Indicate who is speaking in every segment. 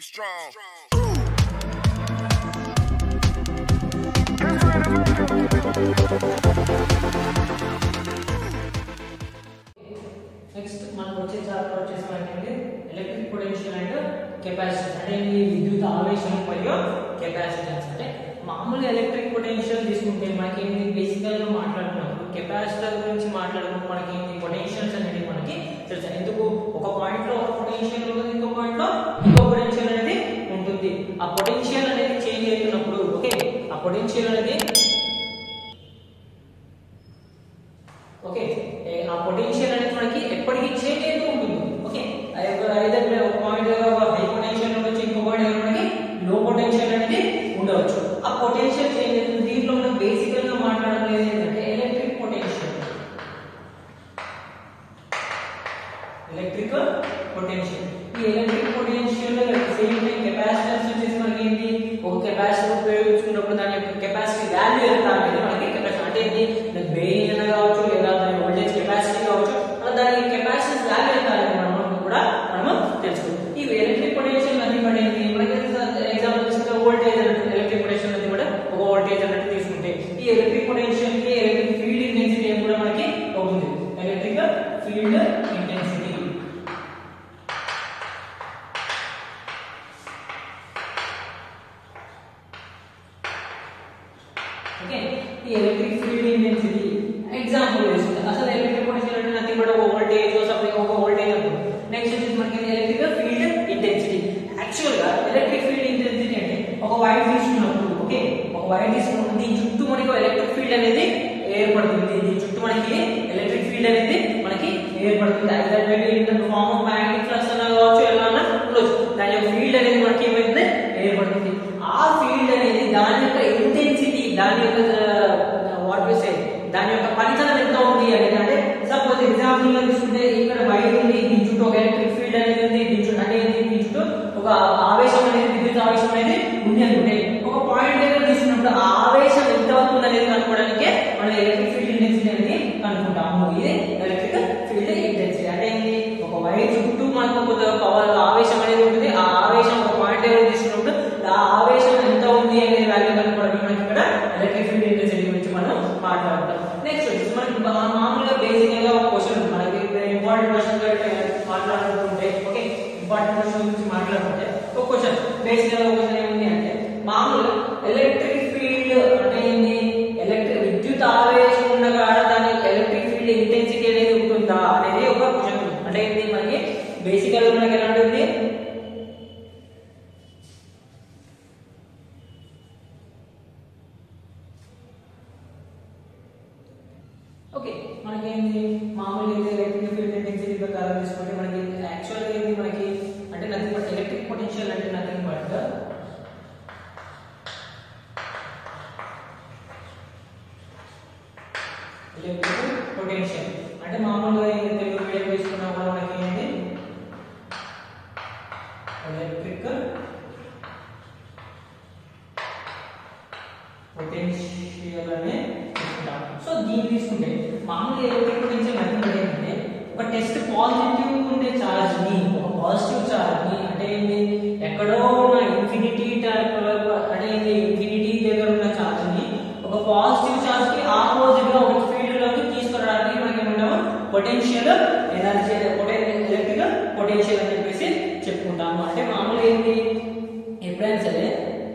Speaker 1: strong.
Speaker 2: Next మనకు వచ్చే chapter వచ్చేసి మనకి ఎలక్ట్రిక్ పొటెన్షియల్ అండ్ కెపాసిటెన్స్ అంటే ఈ విద్యుత్ ఆవేశం మరియు కెపాసిటెన్స్ అంటే మామూలుగా ఎలక్ట్రిక్ పొటెన్షియల్ తీసుకుంటే మనకి ఏంటి బేసికల్ గా మాట్లాడుతున్నప్పుడు కెపాసిటర్ గురించి మాట్లాడుకున్నప్పుడు మనకి ఏంటి పొటెన్షియల్స్ అనేది మనకి తెలుసు ఎందుకు ఒక పాయింట్ లో ఒక పొటెన్షియల్ ఉంటుంది ఇంకో పాయింట్ లో ఇంకో పొటెన్షియల్ అనేది ఉంటుంది ఆ పొటెన్షియల్ అనేది చేంజ్ అవుతున్నప్పుడు ఓకే ఆ పొటెన్షియల్ అనేది ఓకే ఏ, ఆ పొటెన్షియల్ అనేది మనకి ఎప్పటికీ చేంజ్ అవుతూ ఉంటుంది ఓకే ఐదర్ ఒక పాయింట్ దగ్గర ఒక హై పొటెన్షియల్ ఉండొచ్చు ఇంకో పాయింట్ దగ్గర మనకి లో పొటెన్షియల్ అనేది ఉండవచ్చు ఆ పొటెన్షియల్ చేంజ్ అవుతుంది దీంట్లో మనం బేసికల్ గా మాట్లాడలేదు ఏంటంటే ఎలక్ట్రిక్ పొటెన్షియల్ ఎలక్ట్రిక్ పొటెన్షియల్ ఈ electric potential same time capacitance వచ్చేసి మనకి ఏంటి ఒక కెపాసిటర్ ఉపయోగించుకున్నప్పుడు దాని యొక్క కెపాసిటీ వాల్యూ ఎంత అనేది మనకి కెపాసిటీ అంటే ఏంటి దాని బెయిన్ అయినా కావచ్చు లేదా దాని వోల్టేజ్ కెపాసిటీ కావచ్చు అలా దాని కెపాసిటీ వాల్యూ ఎంత అనేది మనం కూడా మనము తెలుసుకోవాలి ఈ ఎలక్ట్రిక్ పొటెన్షియల్ అన్ని కూడా ఏంటి మనకి ఎగ్జాంపుల్ తీసుకుంటే వోల్టేజ్ అన్నట్టు ఎలక్ట్రిక్ పొటెన్షియల్ అనేది కూడా ఒక వోల్టేజ్ అన్నట్టు తీసుకుంటే ఈ ఎలక్ట్రిక్ పొటెన్షియల్ కి ఎలక్ట్రిక్ ఫీల్డ్ ఇంటెన్సిటీ ఏం కూడా మనకి అవుతుంది ఎలక్ట్రిక్ ఫీల్డ్ ఇంటెన్సిటీ ఓకే ఈ ఎలక్ట్రిక్ ఫీల్డ్ ఇంటెన్సిటీ ఎగ్జాంపుల్ తీసుకుంటే అసలు ఎలక్ట్రిక్ పొటెన్షియల్ అంటే నథింగ్ బట్ ఒక వోల్టేజ్ సమ్థింగ్ ఒక వోల్టేజ్ అనుకో నెక్స్ట్ వచ్చేసి మనకి ఎలక్ట్రిక్ ఫీల్డ్ ఇంటెన్సిటీ యాక్చువల్ గా ఎలక్ట్రిక్ ఫీల్డ్ ఇంటెన్సిటీ అంటే ఒక వైర్ తీసుకున్నప్పుడు ఓకే ఒక వైర్ తీసుకున్నప్పుడు దీని చుట్టూ మనకి ఎలక్ట్రిక్ ఫీల్డ్ అనేది ఏర్పడుతుంది దీని చుట్టూ మనకి ఎలక్ట్రిక్ ఫీల్డ్ అనేది మనకి ఏర్పడుతుంది either maybe in the form of magnetic flux అన్నా కావచ్చు ఎలా అన్నా ఉండొచ్చు దాని యొక్క ఫీల్డ్ అనేది మనకి ఏమైంది ఏర్పడుతుంది ఆ ఫీల్డ్ అనేది దాని యొక్క ఇంటెన్సిటీ దాని యొక్క వాట్ వి సే దాని యొక్క పనితనం ఎంత ఉంది అనేది అంటే సపోజ్ ఎగ్జాంపుల్ గా తీసుకుంటే ఇక్కడ వైర్ ఉంది దీని చుట్టూ ఒక ఎలక్ట్రిక్ ఫీల్డ్ అనేది ఉంది దీని చుట్టూ అంటే ఏంటి? దీని చుట్టూ ఒక ఆవేశం అనేది విద్యుత్ ఆవేశం అనేది ఉంది అనుకుంటే ఒక పాయింట్ దగ్గర తీసుకున్నప్పుడు ఆ ఆవేశం ఎంత వరకు ఉంది అనేది కనుక్కోవడానికి మనం ఎలక్ట్రిక్ ఫీల్డ్ ఇంటెన్సిటీ అనేది కనుక్కుంటాము ఇది ఎలక్ట్రిక్ ఫీల్డ్ ఇంటెన్సిటీ అంటే ఏంటి ఒక వైర్ చుట్టూ మనకు కొంత పవర్ ఆవేశం అనేది ఉంటుంది ఆ ఆవేశం ఒక పాయింట్ దగ్గర తీసుకున్నప్పుడు ఆ ఆవేశం ఎంత ఉంది అనేది వాల్యూ కనుక్కోవడానికి మనకి ఇక్కడ ఎలక్ట్రిక్ ఫీల్డ్ ఇంటెన్సిటీ గురించి మనం మాట్లాడతాం నెక్స్ట్ వచ్చేసి మనకి మా- మామూలుగా బేసిక్ గా ఒక క్వశ్చన్ మనకి ఇంపార్టెంట్ క్వశ్చన్ మాట్లాడుకుంటే ఓకే ఇంపార్టెంట్ క్వశ్చన్ గురించి మాట్లాడుకుంటే ఒక క్వశ్చన్ బేసిక్ గా ఒక క్వశ్చన్ ఏముంది అంటే మామూలుగా ఎలక్ట్రిక్ ఫీల్డ్ అంటే ఏంటి ఎలక్ట్రిక్ విద్యుత్ ఆవేశం ఉన్న కాడ దాని ఎలక్ట్రిక్ ఫీల్డ్ ఇంటెన్సిటీ అనేది ఉంటుందా అనేది ఒక క్వశ్చన్ అంటే ఏంటి మనకి బేసిక్ గా మనకి ఎలా ఉంటుంది ఓకే మనకి ఏంటి మామూలుగా అయితే ఎలక్ట్రిక్ ఫీల్డ్ ఇంటెన్సిటీ ప్రకారం తీసుకుంటే మనకి యాక్చువల్గా ఏంటి మనకి అంటే నథింగ్ బట్ ఎలక్ట్రిక్ పొటెన్షియల్ అంటే నథింగ్ బట్ ఎలక్ట్రిక్ పొటెన్షియల్ అంటే మామూలుగా ఏంటి తెలుగు మీడియం తీసుకున్నా కూడా మనకి ఏంటి ఎలక్ట్రిక్ పొటెన్షియల్ అనే తీసుకుంటాం సో దీన్ని తీసుకుంటే మామూలుగా ఎలక్ట్రిక్ పొటెన్షియల్ అంటే కూడా ఏంటంటే ఒక టెస్ట్ పాజిటివ్ ఉండే చార్జ్ ని ఒక పాజిటివ్ చార్జ్ ని అంటే ఏంటి ఎక్కడో ఉన్న ఇన్ఫినిటీ అంటే ఏంటి ఇన్ఫినిటీ దగ్గర ఉన్న చార్జ్ ని ఒక పాజిటివ్ చార్జ్ కి ఆపోజిట్ గా ఒక ఫీల్డ్ లోకి తీసుకురావడానికి మనకి ఏమంటాము పొటెన్షియల్ ఎనర్జీ ఎలక్ట్రిక్ పొటెన్షియల్ అని చెప్పేసి చెప్పుకుంటాము అంటే మామూలుగా ఏంటి ఎప్పుడైనా సరే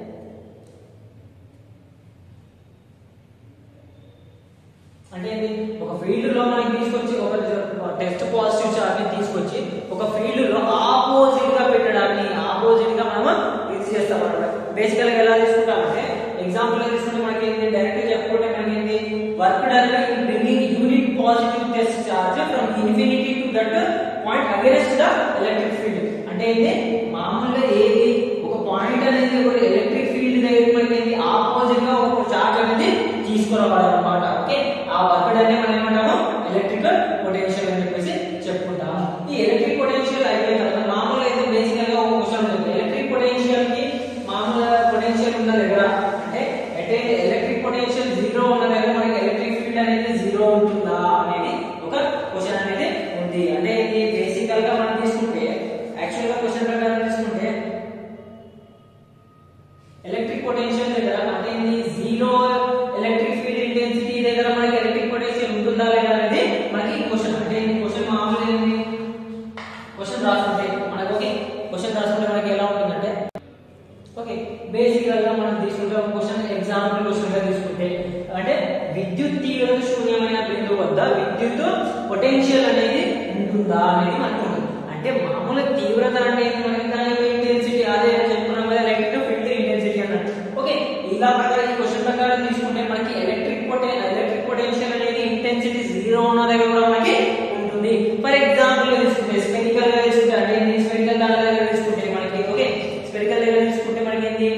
Speaker 2: అంటే ఏంటి? ఒక ఫీల్డ్ లో మనకి తీసుకొచ్చి ఒక టెస్ట్ పాజిటివ్ చార్జ్ ని తీసుకొచ్చి ఒక ఫీల్డ్ లో ఆపోజిట్ గా పెట్టడాన్ని ఆపోజిట్ గా మనం ఇది చేస్తాం అనమాట బేసికల్ గా ఎలా తీసుకుంటామంటే ఎగ్జాంపుల్ గా తీసుకుంటే మనకి ఏంటి డైరెక్ట్ గా చెప్పుకుంటే మనకి ఏంటి work done in bringing unit positive test charge from infinity to that point against the electric field అంటే ఏంటి మామూలుగా ఏది ఒక పాయింట్ అనేది ఒక ఎలక్ట్రిక్ ఫీల్డ్ దగ్గర మనకి ఏంటి ఆపోజిట్ గా ఒక చార్జ్ అనేది తీసుకురావాలన్నమాట ఓకే ఆ వర్క్ డన్ మనం ఏమంటాము ఎలక్ట్రికల్ పొటెన్షియల్ అని చెప్పేసి చెప్పుకుంటాము ఈ ఎలక్ట్రిక్ పొటెన్షియల్ అయిపోయిన తర్వాత మామూలుగా అయితే బేసికల్ గా ఒక క్వశ్చన్ ఉంటుంది ఎలక్ట్రిక్ పొటెన్షియల్ కి మామూలుగా పొటెన్షియల్ ఉన్న దగ్గర అంటే అంటే ఎలక్ట్రిక్ పొటెన్షియల్ జీరో ఉన్న దగ్గర మనకి ఎలక్ట్రిక్ ఫీల్డ్ అనేది జీరో ఉంటుందా అనేది ఒక క్వశ్చన్ అనేది ఉంది అంటే ఇది బేసికల్ గా మనం తీసుకుంటే యాక్చువల్ గా క్వశ్చన్ ప్రకారం తీసుకుంటే శూన్యమైన బిందువు వద్ద విద్యుత్ పొటెన్షియల్ అనేది ఉంటుందా అనేది మనకు ఉంటుంది. అంటే మామూలు తీవ్రత అంటే ఏంటి మనకి దాని యొక్క ఇంటెన్సిటీ అదే చెప్పుకున్నాం కదా ఎలక్ట్రిక్ ఫీల్డ్ ఇంటెన్సిటీ అన్నట్టు ఓకే ఇలా ప్రకారం ఈ క్వశ్చన్ ప్రకారం తీసుకుంటే మనకి ఎలక్ట్రిక్ పొటె ఎలక్ట్రిక్ పొటెన్షియల్ అనేది ఇంటెన్సిటీ జీరో ఉన్న దగ్గర కూడా మనకి ఉంటుంది ఫర్ ఎగ్జాంపుల్ తీసుకుంటే స్పెరికల్ గా తీసుకుంటే అంటే స్పెరికల్ దాని దగ్గర తీసుకుంటే మనకి ఓకే స్పెరికల్ దగ్గర తీసుకుంటే మనకి ఏంటి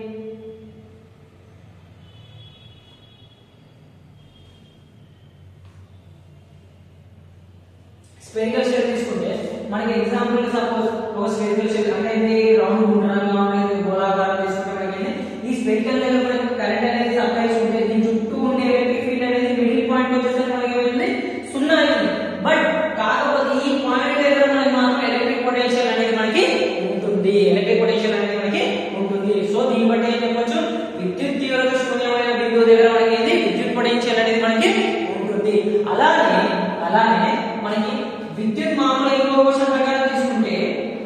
Speaker 2: స్పెరికల్ షేప్ తీసుకుంటే మనకి ఎగ్జాంపుల్ సపోజ్ ఒక స్పెరికల్ షేప్ అంటే ఇది రౌండ్ గుండ్రంగా ఉండేది గోళాకారం తీసుకుంటే మనకి ఏంటి? ఈ స్పెరికల్ దగ్గర మనకి కరెంట్ అనేది సప్లై చేసుకుంటే దీని చుట్టూ ఉండే ఎలక్ట్రిక్ ఫీల్డ్ అనేది మిడిల్ పాయింట్ వచ్చేసరికి మనకి ఏమైంది సున్నా అయింది బట్ కాకపోతే ఈ పాయింట్ దగ్గర మనకి మాత్రం ఎలక్ట్రిక్ పొటెన్షియల్ అనేది మనకి ఉంటుంది ఎలక్ట్రిక్ పొటెన్షియల్ అనేది మనకి ఉంటుంది సో దీన్ని బట్టి ఏం చెప్పొచ్చు విద్యుత్ తీవ్రత శూన్యమైన బిందువు దగ్గర మనకి ఏంటి విద్యుత్ పొటెన్షియల్ అనేది మనకి ఉంటుంది అలానే అలానే మనకి విద్యుత్ మామూలు ఇంకో క్వశ్చన్ ప్రకారం తీసుకుంటే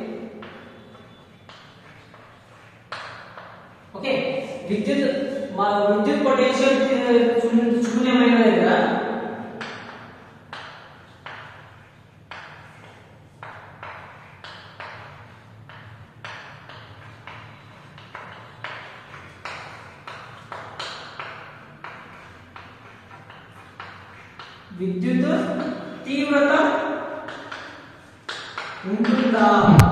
Speaker 2: ఓకే విద్యుత్ మా విద్యుత్ పొటెన్షియల్ శూన్యమైన దగ్గర విద్యుత్ తీవ్రత ఉంటుందా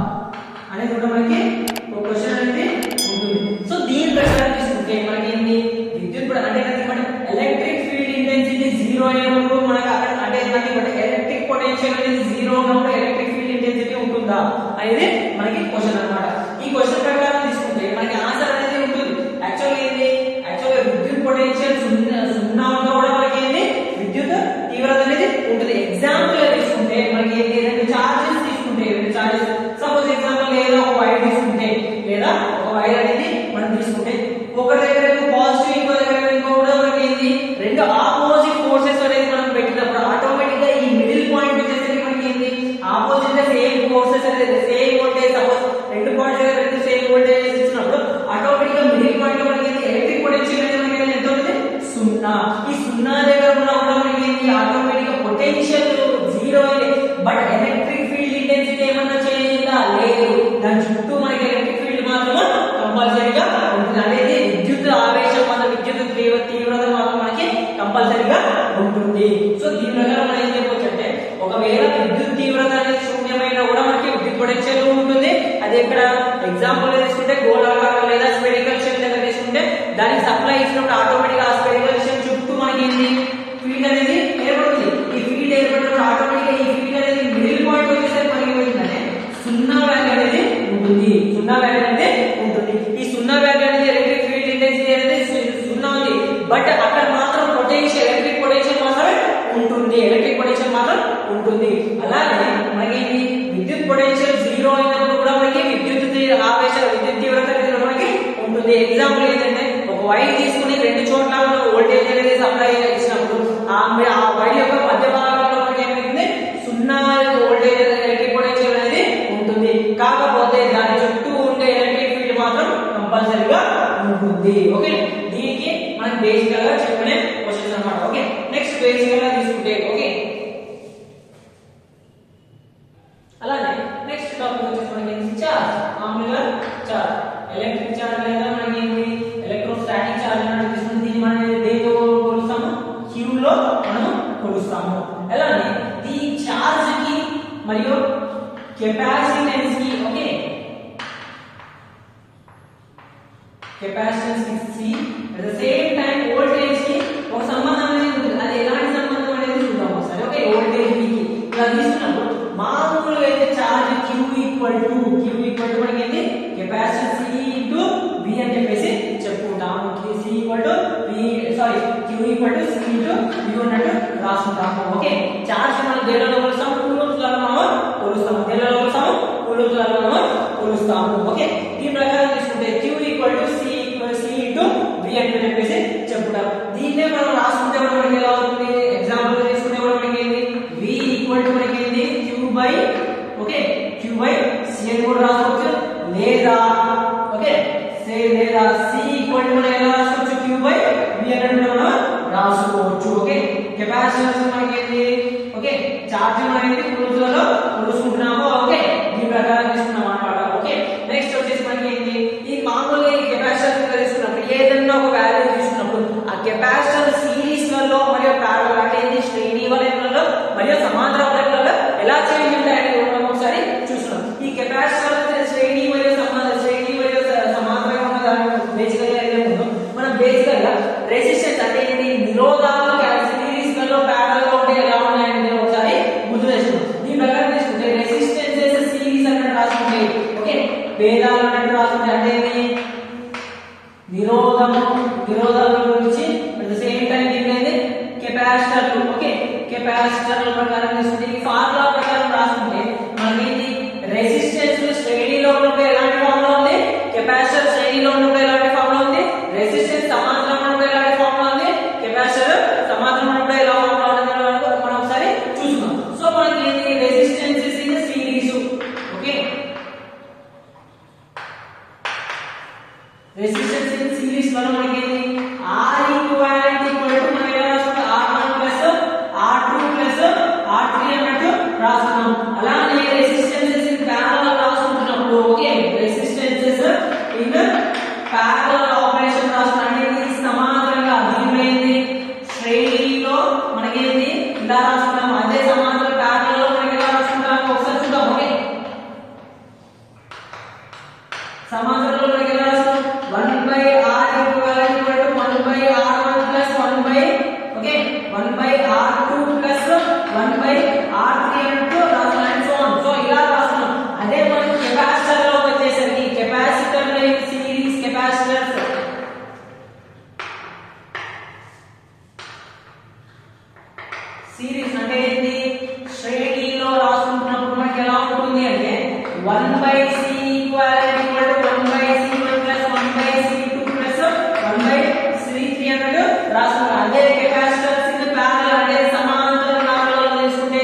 Speaker 2: అనేది కూడా మనకి ఒక క్వశ్చన్ అనేది ఉంటుంది సో దీని ప్రకారం తీసుకుంటే మనకి ఏంటి విద్యుత్ ప్ర- అంటే మనకి మన ఎలక్ట్రిక్ ఫీల్డ్ ఇంటెన్సిటీ జీరో అయినప్పుడు మనకి అక్కడ అంటే మనకి మన ఎలక్ట్రిక్ పొటెన్షియల్ అనేది జీరో ఉన్నప్పుడు ఎలక్ట్రిక్ ఫీల్డ్ ఇంటెన్సిటీ ఉంటుందా అనేది మనకి క్వశ్చన్ అన్నమాట ఈ క్వశ్చన్ ప్రకారం తీసుకుంటే మనకి ఆన్సర్ అనేది ఉంటుంది యాక్చువల్గా ఏంటి యాక్చువల్గా విద్యుత్ పొటెన్షియల్ సున్నా సున్నా ఉన్నా కూడా మనకి ఏంటి విద్యుత్ తీవ్రత అనేది ఉంటుంది ఎగ్జాంపుల్ తీసుకుంటే మనకి ఏంటి రెండు చార్జెస్ తీసుకుంటే రెండు చార్జెస్ సపోజ్ ఎగ్జాంపుల్ లేదా ఒక వైర్ తీసుకుంటే లేదా ఒక వైర్ అనేది మనం తీసుకుంటే ఒక దగ్గర పాజిటివ్ ఇంకో దగ్గర ఇంకో కూడా మనకి ఏంటి రెండు ఆపోజిట్ ఫోర్సెస్ అనేది మనం పెట్టినప్పుడు ఆటోమేటిక్ గా ఈ మిడిల్ పాయింట్ వచ్చేసరికి మనకి ఏంటి ఆపోజిట్ గా సేమ్ ఫోర్సెస్ అనేది సేమ్ వోల్టేజ్ సపోజ్ రెండు పాయింట్స్ దగ్గర రెండు సేమ్ వోల్టేజ్ ఇచ్చినప్పుడు ఆటోమేటిక్ గా మిడిల్ పాయింట్ లో మనకి ఏంటి ఎలక్ట్రిక్ పొటెన్షియల్ అనేది మనకి ఎంత ఉంటుంది సున్నా ఈ సున్నా దగ్గర ఉన్న కూడా మనకి ఏంటి ఆటోమేటిక్ గా potential zero but electric field intensity ఏమన్నా చేంజ్ అయిందా లేదు దాని చుట్టూ మనకి ఎలక్ట్రిక్ ఫీల్డ్ మాత్రం కంపల్సరీగా ఉంటుంది అనేది విద్యుత్ ఆవేశం మన విద్యుత్ తీవ్ర తీవ్రత మాత్రం మనకి కంపల్సరీగా ఉంటుంది సో దీని ప్రకారం మనం ఏం చెప్పొచ్చు అంటే ఒకవేళ విద్యుత్ తీవ్రత అనేది శూన్యమైన కూడా మనకి విద్యుత్ పొటెన్షియల్ ఉంటుంది అది ఇక్కడ ఎగ్జాంపుల్ తీసుకుంటే గోళాకారం లేదా స్పెరికల్ షేప్ దగ్గర తీసుకుంటే దానికి సప్లై ఇచ్చినప్పుడు ఆటోమేటిక్ ఆ స్పెరికల్ షేప్ చుట్టూ మనకి ఏంటి ఫీల్డ్ అనేది ఏర్పడుతుంది ఈ ఫీల్డ్ ఏర్పడినప్పుడు ఆటోమేటిక్ ఈ ఫీల్డ్ అనేది మిడిల్ పాయింట్ వచ్చేసరికి మనకి ఏమవుతుందంటే సున్నా వాల్యూ అనేది ఉంటుంది సున్నా వాల్యూ అనేది ఉంటుంది ఈ సున్నా వాల్యూ అనేది ఎలక్ట్రిక్ ఫీల్డ్ ఇంటెన్సిటీ అనేది సు- సున్నా ఉంది బట్ అక్కడ మాత్రం పొటెన్షియల్ ఎలక్ట్రిక్ పొటెన్షియల్ మాత్రమే ఉంటుంది ఎలక్ట్రిక్ పొటెన్షియల్ మాత్రం ఉంటుంది అలాగే మనకి ఇది విద్యుత్ పొటెన్షియల్ జీరో అయినప్పుడు కూడా మనకి విద్యుత్ తీ- ఆవేశ విద్యుత్ తీవ్రత అనేది కూడా మనకి ఉంటుంది ఎగ్జాంపుల్ ఏంటంటే ఒక వైర్ తీసుకుని రెండు చోట్ల మనం వోల్టేజ్ అనేది సప్లై ఇచ్చినప్పుడు ఆ మ- ఆ వైర్ యొక్క మధ్య భాగంలో మనకి ఏమైంది సున్నా వోల్టేజ్ ఎలక్ట్రిక్ పొటెన్షియల్ అనేది ఉంటుంది కాకపోతే దాని చుట్టూ ఉండే ఎలక్ట్రిక్ ఫీల్డ్ మాత్రం కంపల్సరీగా ఉంటుంది ఓకే దీనికి మనం బేసిక్ గా చెప్పుకునే క్వశ్చన్స్ అన్నమాట ఓకే నెక్స్ట్ బేసిక్ గా తీసుకుంటే ఓకే అలానే నెక్స్ట్ టాపిక్ వచ్చేసి మనకి ఏంటి చార్జ్ మామూలుగా చార్జ్ ఎలక్ట్రిక్ చార్జ్ లేదా మనకి ఏంటి ఎలక్ట్రోస్టాటిక్ చార్జ్ అనేది తీసుకుని దీన్ని మనం దేంతో కొలుస్తాము క్యూ లో మనం కొలుస్తాము అలానే ఈ చార్జ్ కి మరియు కెపాసిటెన్స్ కి ఓకే కెపాసిటెన్స్ కి at the same time voltage కి ఒక సంబంధం అనేది ఉంటుంది అది ఎలాంటి సంబంధం అనేది చూద్దాం ఒకసారి ఓకే వోల్టేజ్ కి ఇలా తీసుకున్నప్పుడు మామూలుగా అయితే charge q equal to q equal to మనకి ఏంటి కెపాసిటెన్స్ C ఇంటూ V అని చెప్పేసి చెప్పుకుంటాము C equal to V sorry q equal to C into V అన్నట్టు రాసుకుంటాము ఓకే చార్జ్ మనం దేనిలో కొలుస్తాము కూలూమ్స్ లో మనం కొలుస్తాము దేనిలో కొలుస్తాము కూలూమ్స్ లో మనం కొలుస్తాము ఓకే దీని ప్రకారం తీసుకుంటే q equal to C equal C into V అని చెప్పేసి చెప్పుకుంటాం దీన్నే మనం రాసుకుంటే కూడా మనకి ఎలా అవుతుంది ఎగ్జాంపుల్ తీసుకుంటే కూడా మనకి ఏంటి V ఈక్వల్ టు మనకి ఏంటి q by okay q by C అని కూడా రాసుకోవచ్చు లేదా ఓకే సే లేదా C ఈక్వల్ టు మనం ఎలా రాసుకోవచ్చు q బై V అని కూడా మనం రాసుకోవచ్చు ఓకే కెపాసిటర్స్ మనకి ఏంటి ఓకే ఛార్జింగ్ అనేది పులుసులలో పులుసుకుంటున్నాము ఓకే ఈ ప్రకారం తీసుకున్నాం అన్నమాట ఓకే నెక్స్ట్ వచ్చేసి మనకి ఏంటి ఈ మామూలుగా ఈ కెపాసిటర్ తీసుకున్నప్పుడు ఏదైనా ఒక వాల్యూ తీసుకున్నప్పుడు ఆ కెపాసిటర్ సిరీస్ లలో మరియు ప్యారల్ అంటే ఏంటి శ్రేణి వలయంలో మరియు సమాంతర వలయంలో ఎలా చేంజ్ ఉంటాయని కూడా మనం ఒకసారి చూస్తున్నాం ఈ కెపాసిటర్ శ్రేణి మరియు సమాంతర శ్రేణి మరియు స- సమాంతరంగా ఉన్న దాని బేసిక్ గా ఏదైతే ఉందో మనం బేసిక్ గా రెసిస్టెన్స్ అంటే ఏంటి నిరోధాలు సిరీస్ లలో ప్యారల్ గా ఉంటే ఎలా ఉన్నాయని నేను ఒకసారి గుర్తు తెచ్చుకున్నాం ఈ ప్రకారం తీసుకుంటే రెసిస్టెన్సెస్ సిరీస్ అన్నట్టు రాసుకుంటే ఓకే భేదాలు అన్నట్టు రాసుకుంటే అంటే ఏంటి నిరోధము నిరోధాల గురించి అట్ ద సేమ్ టైం ఏంటంటే కెపాసిటర్లు ఓకే కెపాసిటర్ల ప్రకారం తీసుకుంటే ఈ ఫార్ములా ప్రకారం రాసుకుంటే మనకి రెసిస్టెన్స్ శ్రేణిలో ఉన్నప్పుడు ఎలాంటి ఫార్ములా ఉంది కెపాసిటర్ శ్రేణిలో ఉన్నప్పుడు ఎలాంటి ఫార్ములా ఉంది రెసిస్టెన్స్ సమాంతరం ఉన్నప్పుడు ఎలాంటి ఫార్ములా ఉంది కెపాసిటర్ సమాంతరం ఉన్నప్పుడు ఎలా ఫార్ములా ఉంది అనేది మనం ఒకసారి చూసుకుందాం సో మనకి ఏంటి resistance in series okay resistance in series వల్ల మనకి R ఈక్వాలెంట్ ఈక్వల్ టు మనం ఎలా రాసుకుంటాం R1 plus R2 plus R3 అన్నట్టు రాసుకున్నాం అలానే రెసిస్టెన్సెస్ ఇన్ పారలల్ రాసుకుంటున్నప్పుడు okay resistances in parallel operation రాసుకున్నాం అంటే ఇది సమాంతరంగా దీనిలో ఏంది శ్రేణిలో మనకి ఏంది ఇలా రాసుకున్నాం అదే సమాంతర పారలల్ లో మనకి ఎలా రాసుకుంటాం ఒకసారి చూద్దాం ఓకే సమాంతరంలో మనకి ఎలా రాస్తాం 1 by r equal equal to 1 by r1 plus 1 by okay 1 by r2 plus 1 by r3 అంటూ రాస్తాం అండ్ సో ఆన్ సో ఇలా రాస్తున్నాం అదే మనం కెపాసిటర్ లో వచ్చేసరికి కెపాసిటర్ సిరీస్ కెపాసిటర్స్ సిరీస్ అంటే ఏంటి శ్రేణిలో రాసుకుంటున్నప్పుడు మనకి ఎలా ఉంటుంది అంటే 1 by C equal equal to 1 by C one plus 1 by C two plus 1 by C three అన్నట్టు రాసుకుంటాం అదే కెపాసిటర్స్ ఇన్ ప్యారల్ అంటే సమాంతర నాలుగులో తీసుకుంటే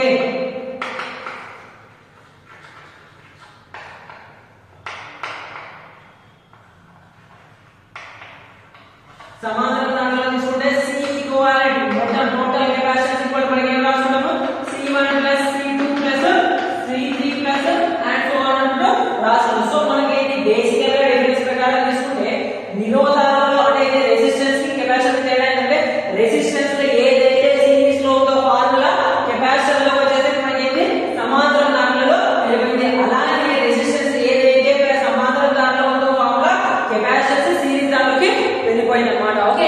Speaker 2: సమాంతర నాలుగులో తీసుకుంటే సి ఈక్వల్ మొత్తం టోటల్ కెపాసిటెన్స్ ఈక్వల్ మనకి ఏం రాసుకుంటాము C1 plus C2 plus C3 plus and so on అంటూ రాసుకుంటాం సో మనకి ఏంటి బేసిక్ గా డెఫినిషన్ ప్రకారం తీసుకుంటే నిరోధాలలో అంటే రెసిస్టెన్స్ కి కెపాసిటర్ తేడా ఏంటంటే రెసిస్టెన్స్ లో ఏదైతే సిరీస్ లో ఉందో ఫార్ములా కెపాసిటర్ లో వచ్చేసరికి మనకి ఏంటి సమాంతర దానిలో వెళ్ళిపోయింది అలానే రెసిస్టెన్స్ ఏదైతే సమాంతర దానిలో ఉందో ఫార్ములా కెపాసిటెన్స్ సిరీస్ దానిలోకి వెళ్ళిపోయింది అనమాట ఓకే